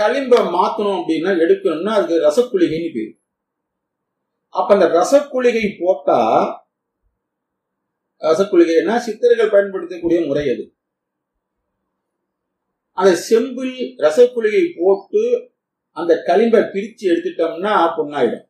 களிம்ப மாத்தணும் அப்படின்னா எடுக்கணும்னா அதுக்கு ரசக்குளிகைன்னு பேரு அப்ப அந்த ரசக்குளிகை போட்டா ரசக்குளிகைன்னா சித்தர்கள் பயன்படுத்தக்கூடிய முறை அது அந்த செம்பில் ரசக்குளிகை போட்டு அந்த களிம்பை பிரிச்சு எடுத்துட்டோம்னா பொண்ணாயிடும்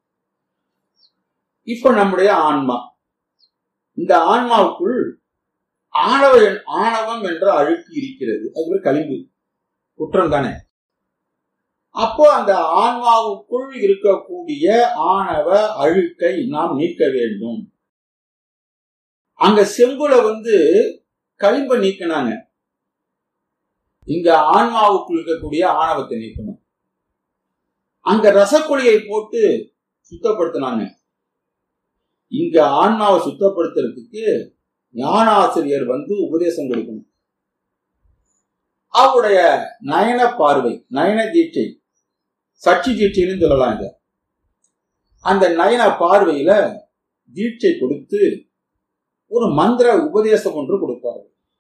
இப்ப நம்முடைய ஆன்மா இந்த ஆன்மாவுக்குள் ஆணவ ஆணவம் என்ற அழுக்கு இருக்கிறது அது ஒரு களிம்பு குற்றம் தானே அப்போ அந்த ஆன்மாவுக்குள் இருக்கக்கூடிய ஆணவ அழுக்கை நாம் நீக்க வேண்டும் அங்க செம்புல வந்து களிம்ப நீக்கினாங்க இங்க ஆன்மாவுக்குள் இருக்கக்கூடிய ஆணவத்தை நீக்கணும் அங்க ரசக்குழியை போட்டு சுத்தப்படுத்தினாங்க இங்க ஆன்மாவை சுத்தப்படுத்துறதுக்கு ஞான ஆசிரியர் வந்து உபதேசம் கொடுக்கணும் அவருடைய நயன பார்வை நயன தீட்சை சச்சி தீட்சைன்னு சொல்லலாம் இத அந்த நயன பார்வையில தீட்சை கொடுத்து ஒரு மந்திர உபதேசம் ஒன்று கொடுப்பாரு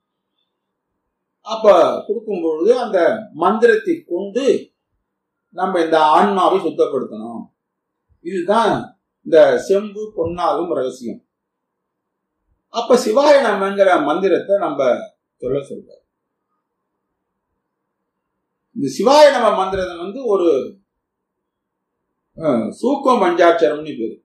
அப்ப கொடுக்கும் பொழுது அந்த மந்திரத்தை கொண்டு நம்ம இந்த ஆன்மாவை சுத்தப்படுத்தணும் இதுதான் இந்த செம்பு பொன்னாகும் ரகசியம் அப்ப சிவாய நமங்கிற மந்திரத்தை நம்ம சொல்ல சொல்ற இந்த சிவாய நம மந்திரம் வந்து ஒரு சூக்கம் பஞ்சாட்சரம்னு பேரு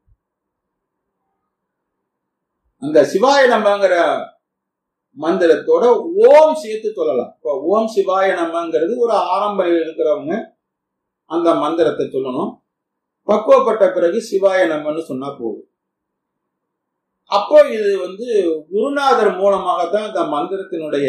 அந்த சிவாய நமங்கிற மந்திரத்தோட ஓம் சேர்த்து சொல்லலாம் இப்போ ஓம் சிவாய நமங்கிறது ஒரு ஆரம்ப இருக்கிறவங்க அந்த மந்திரத்தை சொல்லணும் பக்குவப்பட்ட பிறகு சிவாய நம்மன்னு சொன்னா போதும் அப்போ இது வந்து குருநாதர் மூலமாகத்தான் இந்த மந்திரத்தினுடைய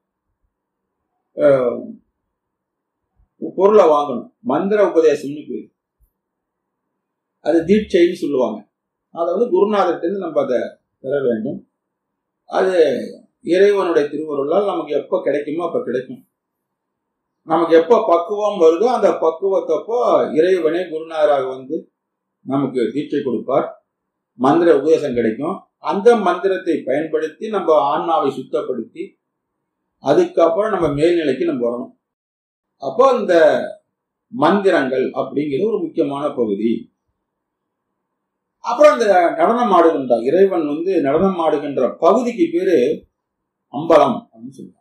பொருளை வாங்கணும் மந்திர உபதேசம்னு பேரு அது தீட்சைன்னு சொல்லுவாங்க அதை வந்து குருநாதர்கிட்ட நம்ம அதை பெற வேண்டும் அது இறைவனுடைய திருவருளால் நமக்கு எப்போ கிடைக்குமோ அப்போ கிடைக்கும் நமக்கு எப்போ பக்குவம் வருதோ அந்த பக்குவத்தப்போ இறைவனே குருநாதராக வந்து நமக்கு தீட்சை கொடுப்பார் மந்திர உபதேசம் கிடைக்கும் அந்த மந்திரத்தை பயன்படுத்தி நம்ம ஆன்மாவை சுத்தப்படுத்தி அதுக்கப்புறம் நம்ம மேல்நிலைக்கு நம்ம வரணும் அப்போ இந்த மந்திரங்கள் அப்படிங்கிறது ஒரு முக்கியமான பகுதி அப்புறம் இந்த நடனம் ஆடுகின்ற இறைவன் வந்து நடனம் ஆடுகின்ற பகுதிக்கு பேரு அம்பலம் அப்படின்னு சொல்லுவாங்க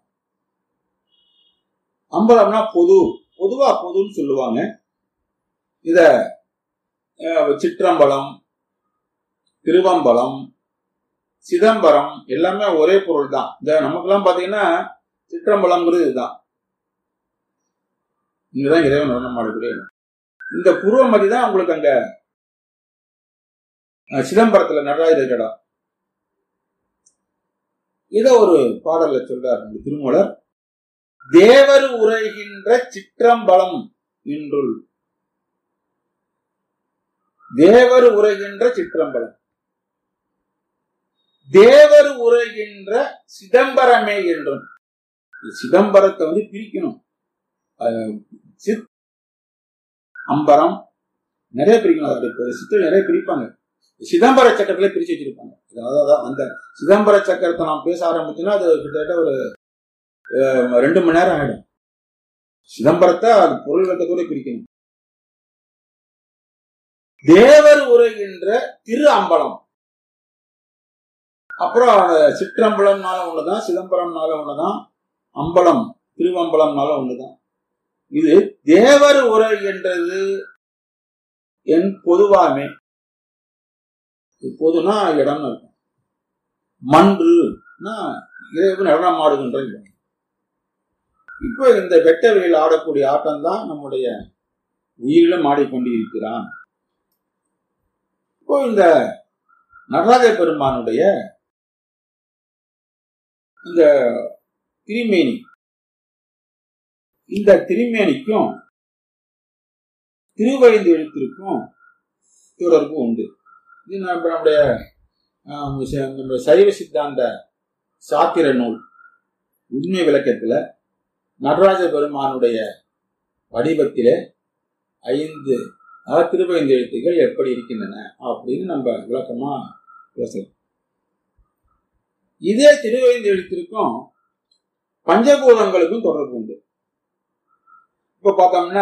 அம்பலம்னா பொது பொதுவா பொதுன்னு சொல்லுவாங்க இத சிற்றம்பலம் திருவம்பலம் சிதம்பரம் எல்லாமே ஒரே பொருள் தான் இந்த நமக்கெல்லாம் பாத்தீங்கன்னா சிற்றம்பலம்ங்கிறது இதுதான் இங்கதான் இறைவன் நடனம் ஆடக்கூடிய இந்த புருவமதி தான் உங்களுக்கு அங்க சிதம்பரத்துல நடராஜர் இருக்கடா இத ஒரு பாடல்ல சொல்றார் இந்த திருமூலர் தேவர் உரைகின்ற சிற்றம்பலம் இன்றுள் தேவர் உரைகின்ற சிற்றம்பலம் தேவர் உரைகின்ற சிதம்பரமே என்றும் சிதம்பரத்தை வந்து பிரிக்கணும் சித் அம்பரம் நிறைய பிரிக்கணும் அது சித்தர் நிறைய பிரிப்பாங்க சிதம்பர சக்கரத்துல பிரிச்சு வச்சிருப்பாங்க அதாவது அந்த சிதம்பர சக்கரத்தை நாம் பேச ஆரம்பிச்சோன்னா அது கிட்டத்தட்ட ஒரு ரெண்டு மணி நேரம் ஆயிடும் சிதம்பரத்தை அது பொருள் விளக்கத்தோட பிரிக்கணும் தேவர் உரைகின்ற திரு அம்பலம் அப்புறம் சிற்றம்பலம்னால ஒண்ணுதான் சிதம்பரம்னால ஒண்ணுதான் அம்பலம் திருவம்பலம்னால ஒண்ணுதான் இது தேவர் உரை என்றது என் பொதுவாமே பொதுனா இடம்னு இருக்கும் மன்றுனா இறைவன் நடனம் ஆடுகின்ற இடம் இப்போ இந்த வெட்ட வெளியில் ஆடக்கூடிய ஆட்டம் தான் நம்முடைய உயிரிலும் ஆடிக்கொண்டு இருக்கிறான் இப்போ இந்த நடராஜ பெருமானுடைய இந்த திருமேனி இந்த திருமேனிக்கும் திருவழிந்து எழுத்திற்கும் தொடர்பு உண்டு இது நம்முடைய நம்முடைய சைவ சித்தாந்த சாத்திர நூல் உண்மை விளக்கத்துல நடராஜ பெருமானுடைய வடிவத்திலே ஐந்து அதாவது திருவைந்து எழுத்துகள் எப்படி இருக்கின்றன அப்படின்னு நம்ம விளக்கமா பேசலாம் இதே திருவைந்து எழுத்திற்கும் பஞ்சபூதங்களுக்கும் தொடர்பு உண்டு இப்ப பார்த்தோம்னா